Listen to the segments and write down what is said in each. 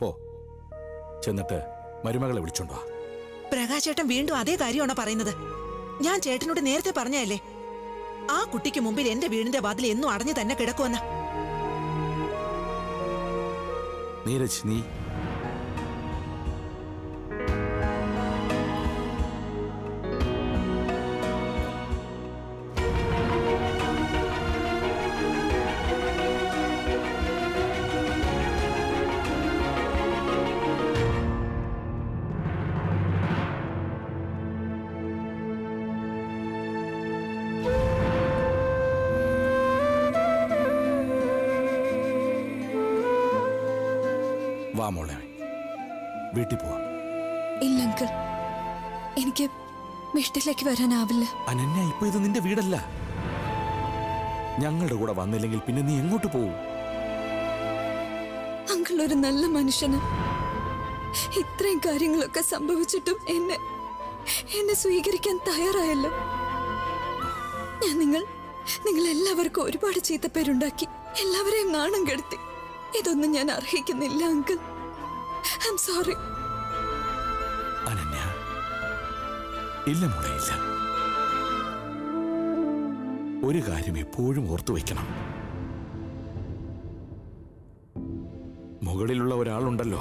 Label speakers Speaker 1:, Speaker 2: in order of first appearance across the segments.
Speaker 1: പോ ചെന്നിട്ട് മരുമകളെ വിളിച്ചോണ്ട് വാ
Speaker 2: പ്രകാശേട്ടൻ വീണ്ടും അതേ കാര്യമാണോ പറയുന്നത് ഞാൻ ചേട്ടനോട് നേരത്തെ പറഞ്ഞല്ലേ ആ കുട്ടിക്ക് മുമ്പിൽ എന്റെ വീടിന്റെ വാതിൽ എന്നും അടഞ്ഞു തന്നെ കിടക്കുമെന്ന്
Speaker 1: നീരജ് നീ വാ മോളെ വീട്ടിൽ പോവാം
Speaker 3: ഇല്ല അങ്കിൾ എനിക്ക് വീട്ടിലേക്ക് വരാനാവില്ല
Speaker 1: അനന്യ ഇപ്പൊ ഇത് നിന്റെ വീടല്ല ഞങ്ങളുടെ കൂടെ വന്നില്ലെങ്കിൽ പിന്നെ നീ എങ്ങോട്ട് പോവും
Speaker 3: അങ്കിൾ ഒരു നല്ല മനുഷ്യന് ഇത്രയും കാര്യങ്ങളൊക്കെ സംഭവിച്ചിട്ടും എന്നെ എന്നെ സ്വീകരിക്കാൻ തയ്യാറായല്ലോ ഞാൻ നിങ്ങൾ നിങ്ങൾ എല്ലാവർക്കും ഒരുപാട് ചീത്തപ്പേരുണ്ടാക്കി എല്ലാവരെയും നാണം കെടുത്തി ഇതൊന്നും ഞാൻ അർഹിക്കുന്നില്ല uncle I am sorry
Speaker 1: Ananya ഇല്ല മോളെ ഇല്ല ഒരു കാര്യം എപ്പോഴും ഓർത്തു വയ്ക്കണം മുകളിലുള്ള ഒരാളുണ്ടല്ലോ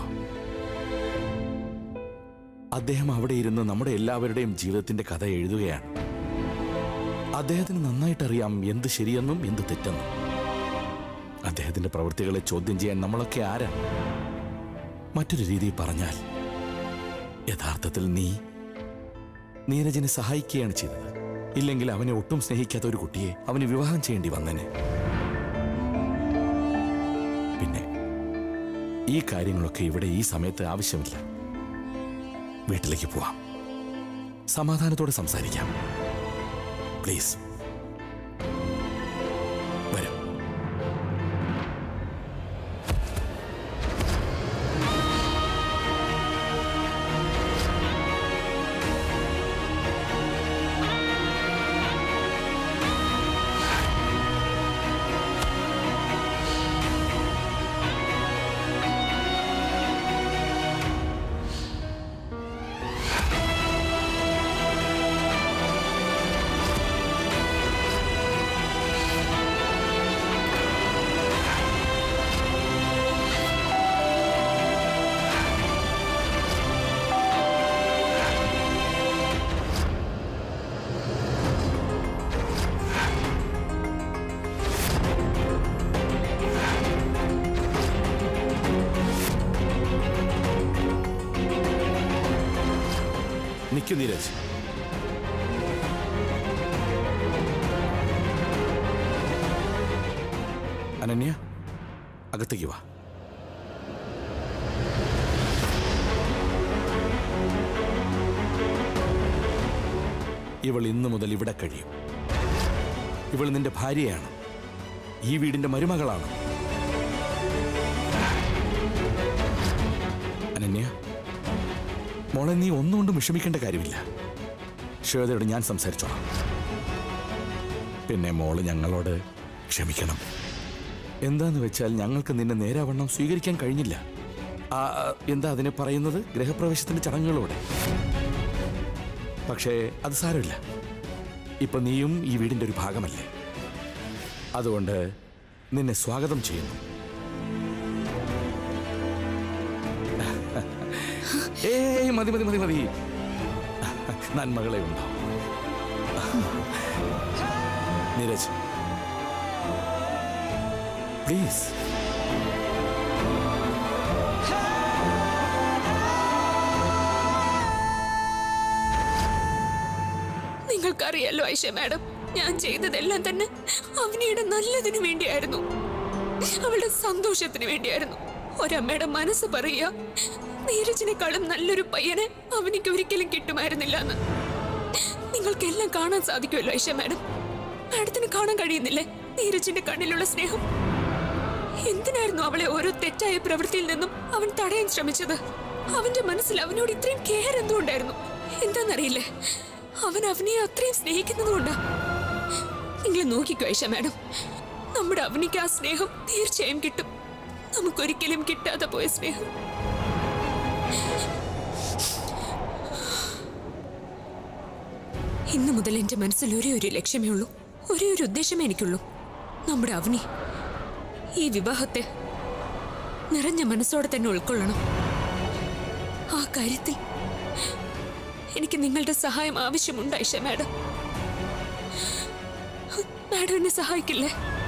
Speaker 1: അദ്ദേഹം അവിടെ ഇരുന്ന് നമ്മുടെ എല്ലാവരുടെയും ജീവിതത്തിന്റെ കഥ എഴുതുകയാണ് അദ്ദേഹത്തിന് നന്നായിട്ട് അറിയാം എന്ത് ശരിയെന്നും എന്ത് തെറ്റെന്നും അദ്ദേഹത്തിന്റെ പ്രവൃത്തികളെ ചോദ്യം ചെയ്യാൻ നമ്മളൊക്കെ ആരാ മറ്റൊരു രീതിയിൽ പറഞ്ഞാൽ യഥാർത്ഥത്തിൽ നീ നീരജിനെ സഹായിക്കുകയാണ് ചെയ്തത് ഇല്ലെങ്കിൽ അവനെ ഒട്ടും സ്നേഹിക്കാത്ത ഒരു കുട്ടിയെ അവന് വിവാഹം ചെയ്യേണ്ടി വന്നേനെ പിന്നെ ഈ കാര്യങ്ങളൊക്കെ ഇവിടെ ഈ സമയത്ത് ആവശ്യമില്ല വീട്ടിലേക്ക് പോവാം സമാധാനത്തോടെ സംസാരിക്കാം പ്ലീസ് വരാം നിൽക്കു നീരജ് അനന്യ അകത്തേക്ക് വാ ഇവൾ ഇന്നു മുതൽ ഇവിടെ കഴിയും ഇവൾ നിന്റെ ഭാര്യയാണ് ഈ വീടിന്റെ മരുമകളാണ് അനന്യ മോളെ നീ ഒന്നുകൊണ്ടും വിഷമിക്കേണ്ട കാര്യമില്ല ശ്വേതയോട് ഞാൻ സംസാരിച്ചോളാം പിന്നെ മോള് ഞങ്ങളോട് ക്ഷമിക്കണം എന്താന്ന് വെച്ചാൽ ഞങ്ങൾക്ക് നിന്നെ നേരാവണ്ണം സ്വീകരിക്കാൻ കഴിഞ്ഞില്ല ആ, ആ, എന്താ അതിനെ പറയുന്നത് ഗ്രഹപ്രവേശത്തിന്റെ ചടങ്ങുകളോടെ പക്ഷേ അത് സാരമില്ല ഇപ്പൊ നീയും ഈ വീടിന്റെ ഒരു ഭാഗമല്ലേ അതുകൊണ്ട് നിന്നെ സ്വാഗതം ചെയ്യുന്നു ഏയ് മതി മതി മതി മതി നന്മകളെ ഉണ്ടോ നീരജ് പ്ലീസ്
Speaker 4: നിങ്ങൾക്കറിയാലോ ഐഷ മാഡം ഞാൻ ചെയ്തതെല്ലാം തന്നെ അവനിയുടെ നല്ലതിനു വേണ്ടിയായിരുന്നു അവളുടെ സന്തോഷത്തിന് വേണ്ടിയായിരുന്നു ഒരമ്മയുടെ മനസ്സ് പറയുക നീരജിനെക്കാളും നല്ലൊരു പയ്യനെ അവനിക്ക് ഒരിക്കലും കിട്ടുമായിരുന്നില്ല എന്ന് നിങ്ങൾക്കെല്ലാം കാണാൻ സാധിക്കുമല്ലോ ഐഷ മാഡം മാഡത്തിന് കാണാൻ കഴിയുന്നില്ലേ നീരജിന്റെ കണ്ണിലുള്ള സ്നേഹം എന്തിനായിരുന്നു അവളെ ഓരോ തെറ്റായ പ്രവൃത്തിയിൽ നിന്നും അവൻ തടയാൻ ശ്രമിച്ചത് അവന്റെ മനസ്സിൽ അവനോട് ഇത്രയും കെയർ എന്തുകൊണ്ടായിരുന്നു എന്താണെന്നറിയില്ലേ അവൻ അവനെ അത്രയും സ്നേഹിക്കുന്നതുകൊണ്ടാ നിങ്ങൾ നോക്കിക്കോ ഐഷ മാഡം നമ്മുടെ അവനിക്ക് ആ സ്നേഹം തീർച്ചയായും കിട്ടും നമുക്കൊരിക്കലും കിട്ടാതെ പോയ സ്നേഹം ഇന്നു മുതൽ എന്റെ മനസ്സിൽ ഒരേ ഒരു ലക്ഷ്യമേ ഉള്ളൂ ഒരേ ഒരു ഉദ്ദേശമേ എനിക്കുള്ളൂ നമ്മുടെ അവനി ഈ വിവാഹത്തെ നിറഞ്ഞ മനസ്സോടെ തന്നെ ഉൾക്കൊള്ളണം ആ കാര്യത്തിൽ എനിക്ക് നിങ്ങളുടെ സഹായം ആവശ്യമുണ്ട് ഐഷ മാഡം മാഡം എന്നെ സഹായിക്കില്ലേ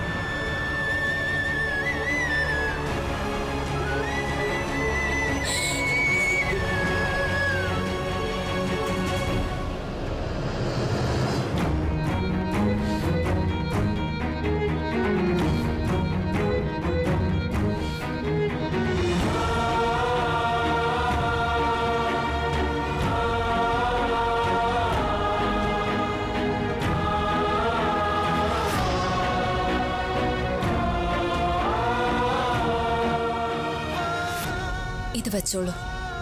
Speaker 3: ഇത് വെച്ചോളൂ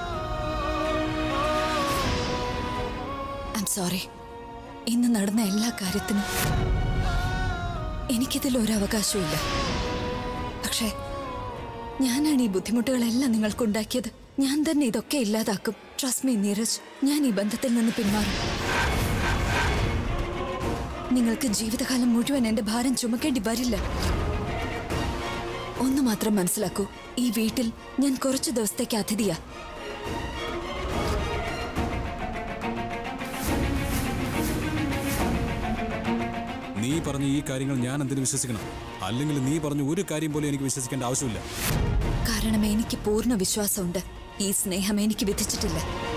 Speaker 3: ഐ എം സോറി ഇന്ന് നടന്ന എല്ലാ കാര്യത്തിനും എനിക്കിതിൽ ഒരു അവകാശവും പക്ഷേ ഞാനാണ് ഈ ബുദ്ധിമുട്ടുകളെല്ലാം നിങ്ങൾക്കുണ്ടാക്കിയത് ഞാൻ തന്നെ ഇതൊക്കെ ഇല്ലാതാക്കും ട്രസ്റ്റ് മീ നീരജ് ഞാൻ ഈ ബന്ധത്തിൽ നിന്ന് പിന്മാറും നിങ്ങൾക്ക് ജീവിതകാലം മുഴുവൻ എന്റെ ഭാരം ചുമക്കേണ്ടി വരില്ല ഒന്ന് മാത്രം മനസ്സിലാക്കൂ ഈ വീട്ടിൽ ഞാൻ കുറച്ചു ദിവസത്തേക്ക് അതിഥിയാ
Speaker 5: നീ പറഞ്ഞ ഈ കാര്യങ്ങൾ ഞാൻ എന്തിനു വിശ്വസിക്കണം അല്ലെങ്കിൽ നീ പറഞ്ഞ ഒരു കാര്യം പോലും എനിക്ക് വിശ്വസിക്കേണ്ട ആവശ്യമില്ല
Speaker 3: കാരണം എനിക്ക് പൂർണ്ണ വിശ്വാസമുണ്ട് ഈ സ്നേഹം എനിക്ക് വിധിച്ചിട്ടില്ല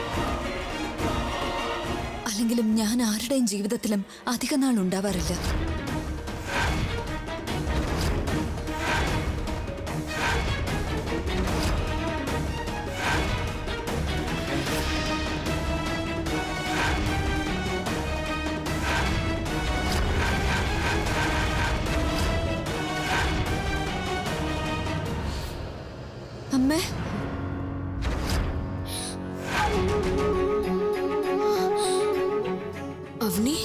Speaker 3: അല്ലെങ്കിലും ഞാൻ ആരുടെയും ജീവിതത്തിലും അധിക നാൾ ഉണ്ടാവാറില്ല അമ്മേ
Speaker 4: അവനി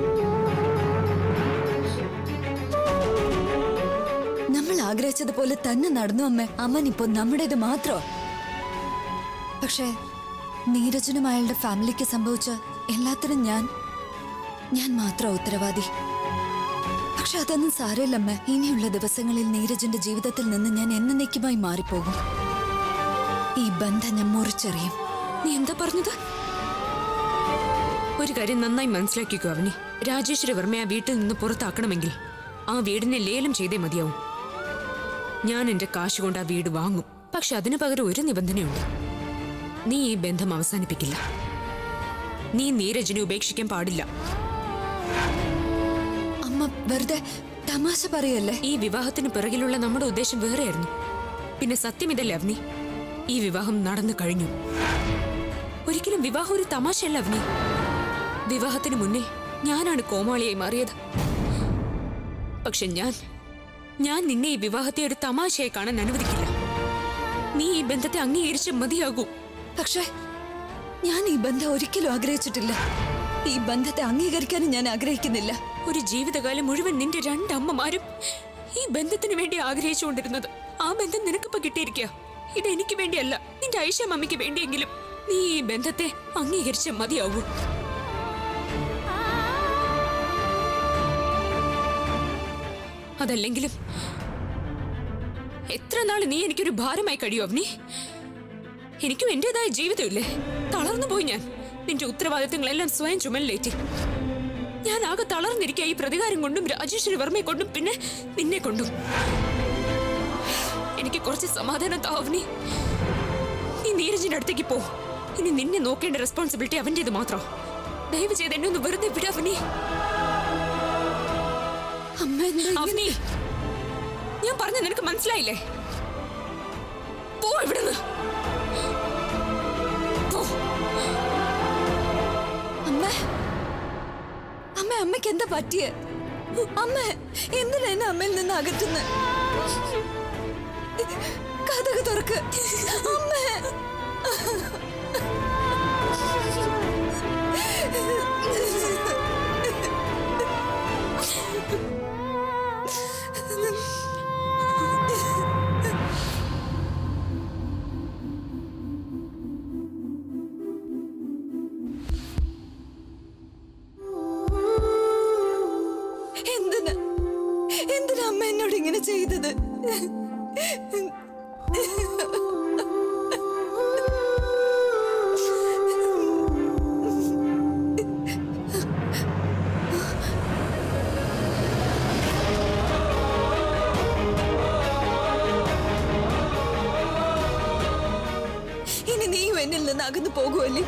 Speaker 3: നമ്മൾ ആഗ്രഹിച്ചതുപോലെ തന്നെ നടന്നു അമ്മേ അമ്മൻ ഇപ്പൊ നമ്മുടേത് മാത്രോ പക്ഷേ നീരജനും അയാളുടെ ഫാമിലിക്ക് സംഭവിച്ച എല്ലാത്തിനും ഞാൻ ഞാൻ മാത്രം ഉത്തരവാദി പക്ഷെ അതൊന്നും സാരമില്ലമ്മ ഇനിയുള്ള ദിവസങ്ങളിൽ നീരജന്റെ ജീവിതത്തിൽ നിന്ന് ഞാൻ എന്നേക്കുമായി മാറിപ്പോകും ഈ ബന്ധം ഞാൻ മുറിച്ചെറിയും
Speaker 4: നീ എന്താ പറഞ്ഞത് ഒരു കാര്യം നന്നായി മനസ്സിലാക്കിക്കോ അവനി രാജേശ്വരി വർമ്മയെ ആ വീട്ടിൽ നിന്ന് പുറത്താക്കണമെങ്കിൽ ആ വീടിനെ ലേലം ചെയ്തേ മതിയാവും ഞാൻ എന്റെ കാശ് കൊണ്ട് ആ വീട് വാങ്ങും പക്ഷെ അതിനു പകരം ഒരു നിബന്ധനയുണ്ട് നീ ഈ ബന്ധം അവസാനിപ്പിക്കില്ല നീ നീരജിനെ ഉപേക്ഷിക്കാൻ പാടില്ല
Speaker 3: അമ്മ വെറുതെ തമാശ പറയല്ലേ
Speaker 4: ഈ വിവാഹത്തിന് പിറകിലുള്ള നമ്മുടെ ഉദ്ദേശം വേറെയായിരുന്നു പിന്നെ സത്യം ഇതല്ലേ അവനി ഈ വിവാഹം നടന്നു കഴിഞ്ഞു ഒരിക്കലും വിവാഹം ഒരു തമാശയല്ല അവനി വിവാഹത്തിന് മുന്നേ ഞാനാണ് കോമാളിയായി മാറിയത് പക്ഷെ ഞാൻ ഞാൻ നിന്നെ ഈ വിവാഹത്തെ ഒരു തമാശയായി കാണാൻ അനുവദിക്കില്ല നീ ഈ ബന്ധത്തെ അംഗീകരിച്ച് മതിയാകൂ
Speaker 3: പക്ഷേ ഞാൻ ഈ ബന്ധം ഒരിക്കലും ആഗ്രഹിച്ചിട്ടില്ല ഈ ബന്ധത്തെ അംഗീകരിക്കാനും ഞാൻ ആഗ്രഹിക്കുന്നില്ല
Speaker 4: ഒരു ജീവിതകാലം മുഴുവൻ നിന്റെ രണ്ടമ്മമാരും ഈ ബന്ധത്തിന് വേണ്ടി ആഗ്രഹിച്ചുകൊണ്ടിരുന്നത് ആ ബന്ധം നിനക്കിപ്പോ കിട്ടിയിരിക്കുക ഇത് എനിക്ക് വേണ്ടിയല്ല നിന്റെ ഐഷ മമ്മിക്ക് വേണ്ടിയെങ്കിലും നീ ഈ ബന്ധത്തെ അംഗീകരിച്ച് മതിയാവൂ അതല്ലെങ്കിലും എത്ര നാൾ നീ എനിക്കൊരു ഭാരമായി കഴിയോ അവനി എനിക്കും എന്റേതായ ജീവിതമില്ലേ തളർന്നു പോയി ഞാൻ നിന്റെ ഉത്തരവാദിത്തങ്ങളെല്ലാം സ്വയം ചുമലിലേറ്റി ഞാൻ ആകെ തളർന്നിരിക്കുക ഈ പ്രതികാരം കൊണ്ടും രാജേശ്വരി വർമ്മയെ കൊണ്ടും പിന്നെ നിന്നെ കൊണ്ടും എനിക്ക് കുറച്ച് സമാധാനം താവനി നീ നീരജിന്റെ അടുത്തേക്ക് പോ ഇനി നിന്നെ നോക്കേണ്ട റെസ്പോൺസിബിലിറ്റി അവന്റേത് മാത്രം ദയവ് ചെയ്ത് എന്നെ ഒന്ന് വെറുതെ വിടാവനി
Speaker 3: അമ്മ എന്താ ഇങ്ങനെ-
Speaker 4: അവനി ഞാൻ പറഞ്ഞ നിനക്ക് മനസ്സിലായില്ലേ പോ ഇവിടുന്ന് പോ
Speaker 3: അമ്മ അമ്മ അമ്മയ്ക്ക് എന്താ പറ്റിയേ അമ്മ എന്തിനാ എന്നെ അമ്മയിൽ നിന്ന് അകറ്റുന്നത് കഥക് തുറക്ക് അമ്മ എന്നും എന്നിൽ നിന്ന് അകന്നു പോകുമല്ലേ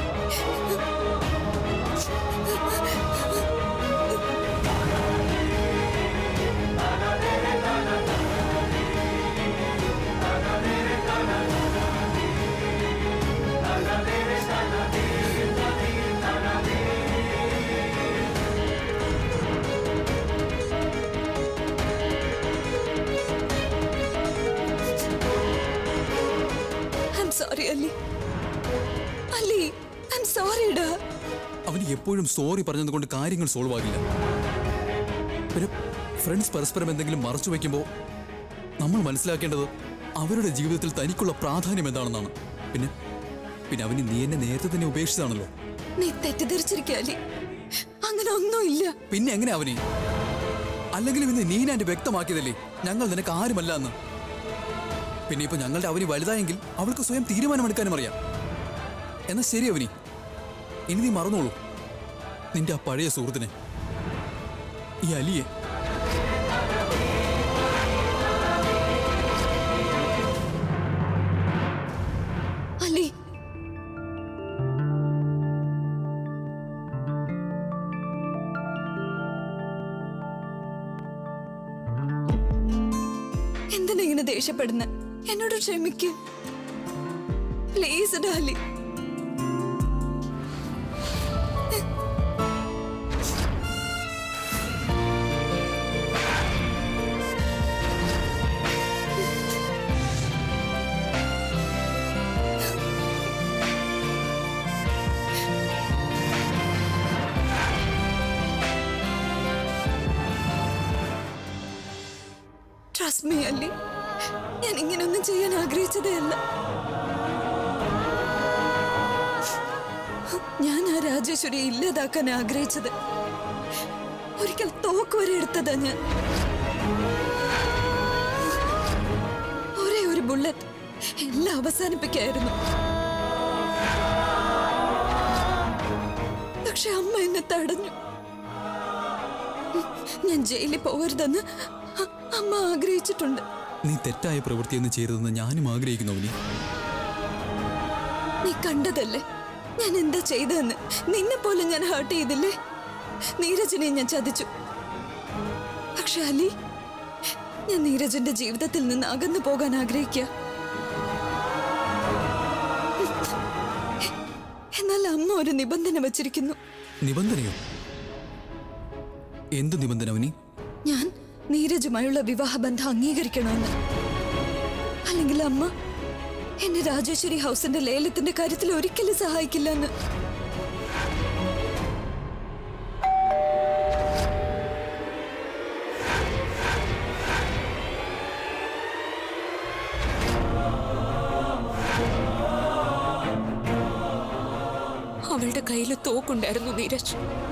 Speaker 3: ഐം സോറി അല്ലി അല്ലി ഐം സോറിടാ
Speaker 5: അവന് എപ്പോഴും സോറി പറഞ്ഞത് കൊണ്ട് കാര്യങ്ങൾ സോൾവ് ആകില്ല പിന്നെ ഫ്രണ്ട്സ് പരസ്പരം എന്തെങ്കിലും മറച്ചു വയ്ക്കുമ്പോൾ നമ്മൾ മനസ്സിലാക്കേണ്ടത് അവരുടെ ജീവിതത്തിൽ തനിക്കുള്ള പ്രാധാന്യം എന്താണെന്നാണ് പിന്നെ പിന്നെ അവന് നീ എന്നെ നേരത്തെ തന്നെ ഉപേക്ഷിച്ചതാണല്ലോ
Speaker 3: നീ തെറ്റിദ്ധരിച്ചിരിക്കുക അല്ലി അങ്ങനെ ഒന്നുമില്ല
Speaker 5: പിന്നെ എങ്ങനെ അവനെ അല്ലെങ്കിലും ഇന്ന് നീനാന്റെ വ്യക്തമാക്കിയതല്ലേ ഞങ്ങൾ നിനക്ക് ആരുമല്ല എന്ന് പിന്നെ ഇപ്പൊ ഞങ്ങളുടെ അവനി വലുതായെങ്കിൽ അവൾക്ക് സ്വയം തീരുമാനമെടുക്കാനും അറിയാം എന്നാ ശരി അവനി ഇനി നീ മറന്നോളൂ നിന്റെ ആ പഴയ സുഹൃത്തിനെ ഈ അലിയെ
Speaker 3: അല്ലി എന്തിനാ ഇങ്ങനെ ദേഷ്യപ്പെടുന്ന എന്നോട് ക്ഷമിക്കൂ പ്ലീസ് ഡാലി ട്രസ്റ്റ് മീ അല്ലി ഞാൻ ഇങ്ങനൊന്നും ചെയ്യാൻ ആഗ്രഹിച്ചതേ അല്ല ഞാൻ ആ രാജേശ്വരിയെ ഇല്ലാതാക്കാൻ ആഗ്രഹിച്ചത് ഒരിക്കൽ തോക്ക് വരെ എടുത്തതാ ഞാൻ ഒരേ ഒരു ബുള്ളറ്റ് എല്ലാം അവസാനിപ്പിക്കായിരുന്നു പക്ഷെ അമ്മ എന്നെ തടഞ്ഞു ഞാൻ ജയിലിൽ പോകരുതെന്ന് അ- അമ്മ ആഗ്രഹിച്ചിട്ടുണ്ട്
Speaker 5: നീ തെറ്റായ പ്രവൃത്തിയൊന്നും ചെയ്യരുതെന്ന് ഞാനും ആഗ്രഹിക്കുന്നു അവനി
Speaker 3: നീ കണ്ടതല്ലേ ഞാൻ എന്താ ചെയ്തതെന്ന് നിന്നെ പോലും ഞാൻ ഹേർട്ട് ചെയ്തില്ലേ നീരജിനെ ഞാൻ ചതിച്ചു പക്ഷെ അലി ഞാൻ നീരജിന്റെ ജീവിതത്തിൽ നിന്ന് അകന്നു പോകാൻ ആഗ്രഹിക്കുക എന്നാൽ അമ്മ ഒരു നിബന്ധന വച്ചിരിക്കുന്നു
Speaker 5: നിബന്ധനയോ എന്ത് നിബന്ധന അവനി
Speaker 3: ഞാൻ നീരജുമായുള്ള വിവാഹബന്ധം അംഗീകരിക്കണമെന്ന് അല്ലെങ്കിൽ അമ്മ എന്നെ രാജേശ്വരി ഹൗസിന്റെ ലേലത്തിന്റെ കാര്യത്തിൽ ഒരിക്കലും സഹായിക്കില്ലെന്ന്
Speaker 4: അവളുടെ കയ്യിൽ തോക്കുണ്ടായിരുന്നു നീരജ്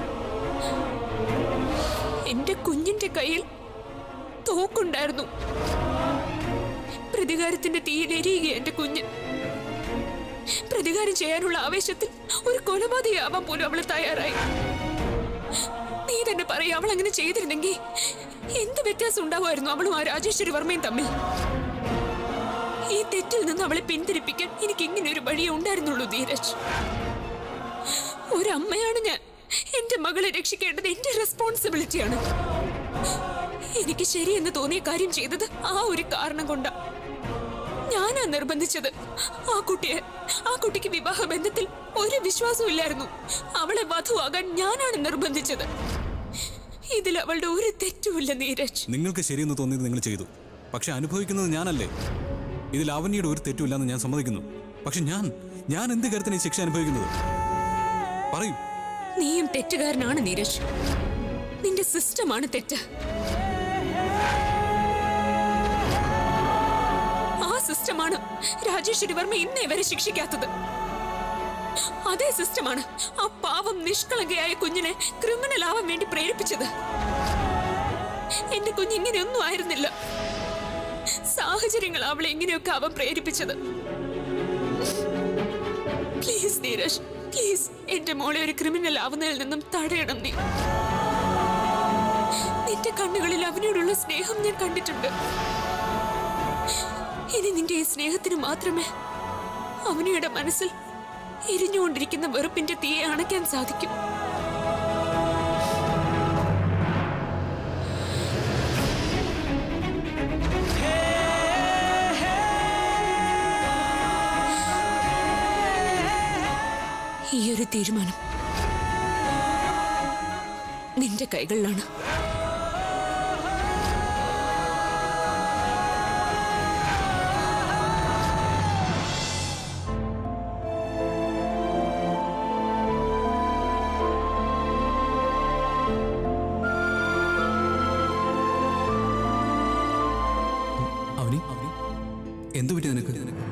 Speaker 4: എന്റെ കുഞ്ഞിന്റെ കയ്യിൽ തോക്കുണ്ടായിരുന്നു പ്രതികാരത്തിന്റെ തീയിൽ എരിയുക എന്റെ കുഞ്ഞ് പ്രതികാരം ചെയ്യാനുള്ള ആവേശത്തിൽ ഒരു കൊലപാതകയാവാൻ പോലും അവള് തയ്യാറായി നീ തന്നെ പറയും അവൾ അങ്ങനെ ചെയ്തിരുന്നെങ്കിൽ എന്ത് വ്യത്യാസം ഉണ്ടാവുമായിരുന്നു അവളും ആ രാജേശ്വരി വർമ്മയും തമ്മിൽ ഈ തെറ്റിൽ നിന്ന് അവളെ പിന്തിരിപ്പിക്കാൻ എനിക്ക് ഇങ്ങനെ ഒരു വഴിയേ ഉണ്ടായിരുന്നുള്ളൂ ധീരജ് ഒരമ്മയാണ് ഞാൻ എന്റെ മകളെ രക്ഷിക്കേണ്ടത് എന്റെ റെസ്പോൺസിബിലിറ്റിയാണ് എനിക്ക് ശരിയെന്ന് തോന്നിയ കാര്യം ചെയ്തത് ആ ഒരു കാരണം കൊണ്ടാ ഞാനാ നിർബന്ധിച്ചത് ആ കുട്ടിയെ ആ കുട്ടിക്ക് വിവാഹ ബന്ധത്തിൽ ഒരു വിശ്വാസവും ഇല്ലായിരുന്നു അവളെ വധുവാകാൻ ഞാനാണ് നിർബന്ധിച്ചത് ഇതിൽ അവളുടെ ഒരു തെറ്റുമില്ല നീരജ്
Speaker 5: നിങ്ങൾക്ക് ശരിയെന്ന് തോന്നിയത് നിങ്ങൾ ചെയ്തു പക്ഷെ അനുഭവിക്കുന്നത് ഞാനല്ലേ ഇതിൽ അവനിയുടെ ഒരു തെറ്റുമില്ലെന്ന് ഞാൻ സമ്മതിക്കുന്നു പക്ഷെ ഞാൻ ഞാൻ എന്ത് കാര്യത്തിന് ഈ ശിക്ഷ അനുഭവിക്കുന്നത് പറയൂ
Speaker 4: നീയും തെറ്റുകാരനാണ് നീരജ് നിന്റെ സിസ്റ്റമാണ് തെറ്റ് ആ സിസ്റ്റമാണ് രാജേശ്വരി വർമ്മ ഇന്നേ വരെ ശിക്ഷിക്കാത്തത് അതേ സിസ്റ്റമാണ് ആ പാവം നിഷ്കളങ്കയായ കുഞ്ഞിനെ ക്രിമിനൽ ആവാൻ വേണ്ടി പ്രേരിപ്പിച്ചത് എന്റെ കുഞ്ഞ് ഇങ്ങനെയൊന്നും ആയിരുന്നില്ല സാഹചര്യങ്ങൾ അവളെ ഇങ്ങനെയൊക്കെ അവൻ പ്രേരിപ്പിച്ചത് പ്ലീസ് നീരജ് പ്ലീസ് എന്റെ മോളെ ഒരു ക്രിമിനൽ ആവുന്നതിൽ നിന്നും തടയണം നീ നിന്റെ കണ്ണുകളിൽ അവനോടുള്ള സ്നേഹം ഞാൻ കണ്ടിട്ടുണ്ട് ഇനി നിന്റെ ഈ സ്നേഹത്തിന് മാത്രമേ അവനിയുടെ മനസ്സിൽ എരിഞ്ഞുകൊണ്ടിരിക്കുന്ന വെറുപ്പിന്റെ തീയെ അണയ്ക്കാൻ സാധിക്കും ഈ ഒരു തീരുമാനം നിന്റെ കൈകളിലാണ്
Speaker 5: അവനി എന്തു പറ്റി നിനക്ക്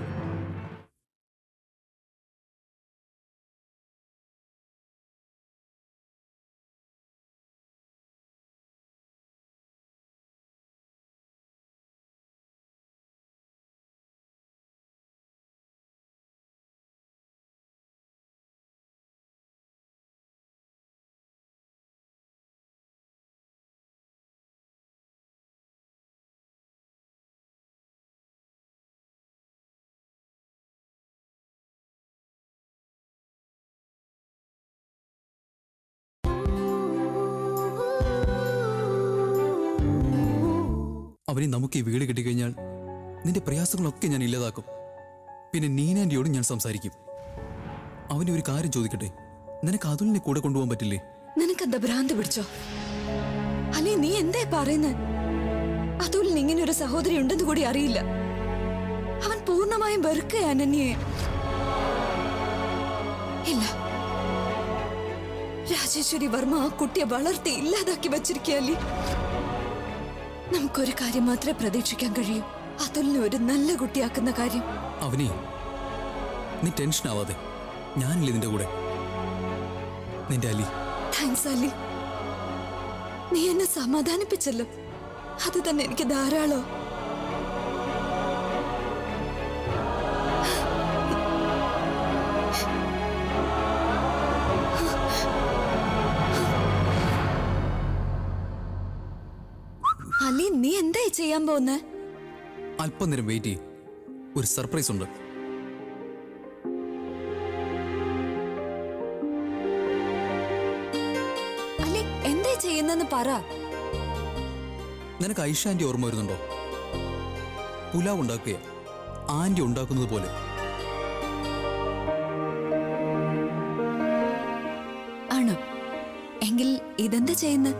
Speaker 5: അവനെ നമുക്ക് ഈ വീട് കിട്ടിക്കഴിഞ്ഞാൽ നിന്റെ പ്രയാസങ്ങളൊക്കെ ഞാൻ ഇല്ലാതാക്കും പിന്നെ നീനാൻ്റെയോട് ഞാൻ സംസാരിക്കും അവനെ ഒരു കാര്യം ചോദിക്കട്ടെ നിനക്ക് അതുലിനെ കൂടെ കൊണ്ടുപോകാൻ പറ്റില്ലേ
Speaker 3: നിനക്കെന്താ ഭ്രാന്ത് പിടിച്ചോ അല്ലെ നീ എന്താ പറയുന്നത് അതുലിന് ഇങ്ങനെ ഒരു സഹോദരി ഉണ്ടെന്ന് കൂടി അറിയില്ല അവൻ പൂർണ്ണമായും വെറുക്കുക അനന്യയെ ഇല്ല രാജേശ്വരി വർമ്മ ആ കുട്ടിയെ വളർത്തി ഇല്ലാതാക്കി വച്ചിരിക്കല്ലേ നമുക്കൊരു കാര്യം മാത്രമേ പ്രതീക്ഷിക്കാൻ കഴിയൂ അതുലിനെ ഒരു നല്ല കുട്ടിയാക്കുന്ന കാര്യം
Speaker 5: അവനെ നീ ടെൻഷൻ ആവാതെ ഞാനില്ലേ നിന്റെ കൂടെ നിന്റെ അലി
Speaker 3: താങ്ക്സ് അലി നീ എന്നെ സമാധാനിപ്പിച്ചല്ലോ അത് തന്നെ എനിക്ക് ധാരാളോ അലി നീ എന്തായി ചെയ്യാൻ പോകുന്നേ
Speaker 5: അല്പനേരം വെയിറ്റ് ചെയ്യും ഒരു സർപ്രൈസ് ഉണ്ട്
Speaker 3: അലി എന്തായി ചെയ്യുന്നെന്ന് പറ
Speaker 5: നിനക്ക് ഐഷ ആന്റി ഓർമ്മ വരുന്നുണ്ടോ പുലാവ് ഉണ്ടാക്കുക ആന്റി ഉണ്ടാക്കുന്നത് പോലെ
Speaker 3: ആണോ എങ്കിൽ ഇതെന്താ ചെയ്യുന്നത്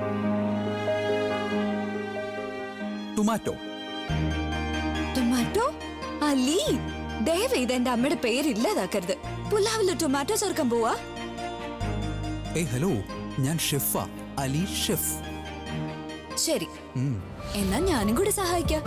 Speaker 5: ടൊമാറ്റോ
Speaker 3: ടൊമാറ്റോ അലി ദയവ് ഇത് എന്റെ അമ്മയുടെ പേരില്ലാതാക്കരുത് പുലാവില് ടൊമാറ്റോ ചേർക്കാൻ പോവാ
Speaker 5: ഏയ് ഹലോ ഞാൻ ഷെഫാ അലി ഷെഫ്
Speaker 3: ശരി
Speaker 5: ഉം.
Speaker 3: എന്നാ ഞാനും കൂടി സഹായിക്കാം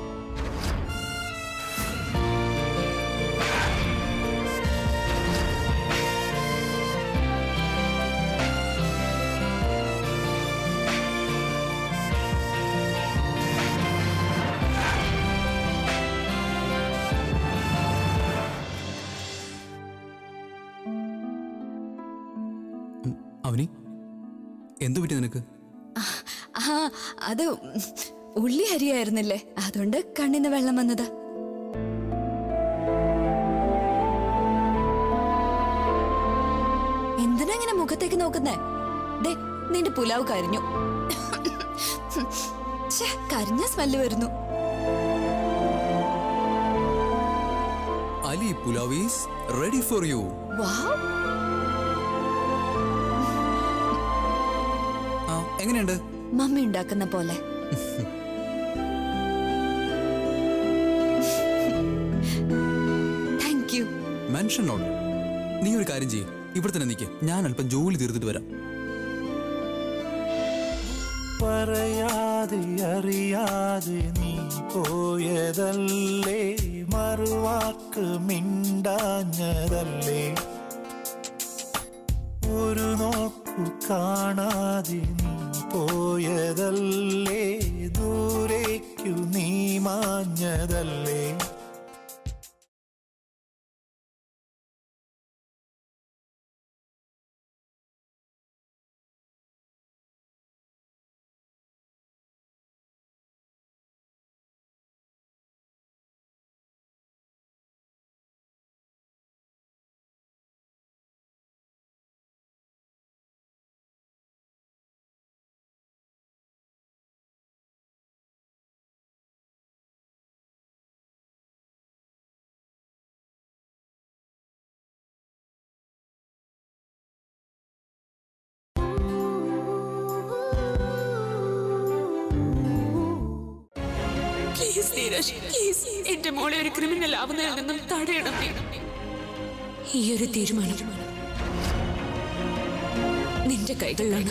Speaker 5: അവനി എന്തു പറ്റി നിനക്ക്
Speaker 3: ആ അത് ഉള്ളി അരിയായിരുന്നില്ലേ അതുകൊണ്ട് കണ്ണിന് വെള്ളം വന്നതാ എന്തിനാ ഇങ്ങനെ മുഖത്തേക്ക് നോക്കുന്നേ ദേ നിന്റെ പുലാവ് കരിഞ്ഞു ഛെ, കരിഞ്ഞ സ്മെല്ല് വരുന്നു
Speaker 5: Ali pulao is ready for you
Speaker 3: wow
Speaker 5: ആ എങ്ങനെയുണ്ട്
Speaker 3: മമ്മി ഉണ്ടാക്കുന്ന പോലെ താങ്ക് യു
Speaker 5: മെൻഷൻ നോട്ട് നീ ഒരു കാര്യം ചെയ്യ് ഇവിടെ തന്നെ നിൽക്ക് ഞാൻ അല്പം ജോലി തീർത്തിട്ട് വരാം
Speaker 6: പറയാതെ അറിയാതെ നീ പോയതല്ലേ മറുവാക്ക് മിണ്ടാഞ്ഞതല്ലേ ഒരു നോക്കു കാണാതെ നീ പോയതല്ലേ ദൂരേക്കു നീ മാഞ്ഞതല്ലേ
Speaker 4: പ്ലീസ് നീരജ് പ്ലീസ് എന്റെ മോളെ ഒരു ക്രിമിനൽ ആവുന്നതിൽ നിന്നും തടയണം നീ. ഈ ഒരു തീരുമാനം നിന്റെ കൈകളിലാണ്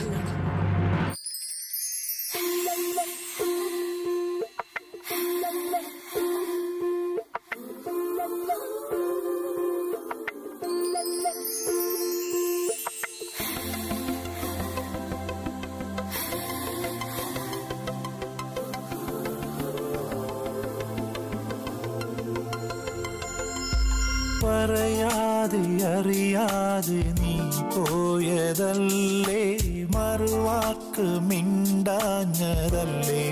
Speaker 6: പറയാതെ അറിയാതെ നീ പോയതല്ലേ മറുവാക്ക് മിണ്ടാഞ്ഞതല്ലേ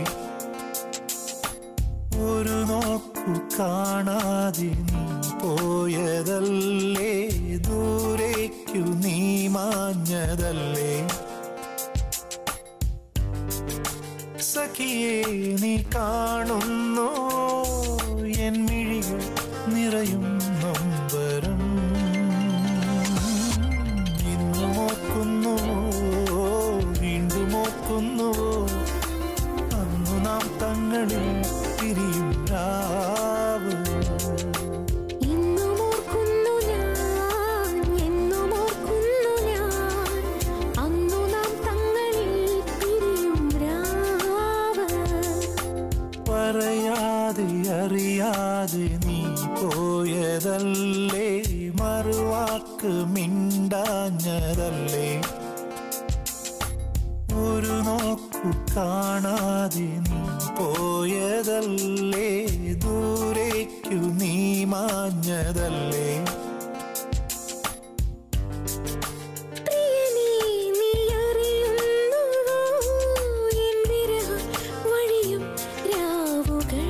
Speaker 6: ഒരു നോക്കു കാണാതെ നീ പോയതല്ലേ ദൂരേക്കു നീ മാഞ്ഞതല്ലേ സഖിയെ നീ കാണുന്നു എൻ മിഴികൾ നിറയും നൊമ്പരം ഇന്നു ഓർക്കുന്നു വീണ്ടും ഓർക്കുന്നു അന്നു നാം തങ്ങളിൽ തിരിയും രാവ്
Speaker 7: ഇന്നും ഓർക്കുന്നു ഞാൻ എന്നും ഓർക്കുന്നു ഞാൻ അന്നു നാം തങ്ങളിൽ പിരിയും രാവ്
Speaker 6: പറയാതെ അറിയാതെ നീ പോയതല്ലേ മറുവാക്ക് മിണ്ടാഞ്ഞതല്ലേ ഒരു നോക്കു കാണാതെ നീ പോയതല്ലേ ദൂരേക്കു നീ മാഞ്ഞതല്ലേ
Speaker 7: പ്രിയനേ നീ അറിയുന്നുവോ എൻ വിരഹ വഴിയും രാവുകൾ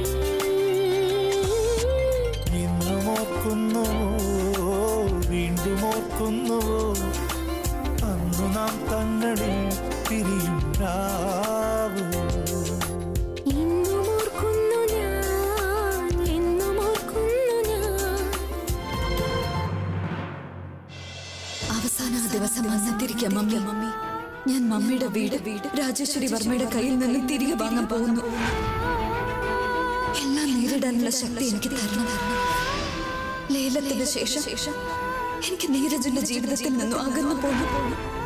Speaker 6: ഇന്നും ഓർക്കുന്നു വീണ്ടും ഓർക്കുന്നു അന്നു നാം തങ്ങളിൽ പിരിയും രാവ്
Speaker 7: ഇന്നും ഓർക്കുന്നു ഞാൻ എന്നും ഓർക്കുന്നു ഞാൻ
Speaker 3: അവസാന ആ ദിവസം വന്നെത്തിരിക്കാം മമ്മി മമ്മി ഞാൻ മമ്മിയുടെ വീട് വീട് രാജേശ്വരി വർമ്മയുടെ കയ്യിൽ നിന്ന് തിരികെ വാങ്ങാൻ പോകുന്നു എല്ലാം നേരിടാനുള്ള ശക്തി എനിക്ക് തരണം ലേലത്തിന് ശേഷം എനിക്ക് നീരജിന്റെ ജീവിതത്തിൽ നിന്നും അകന്നു പോന്നു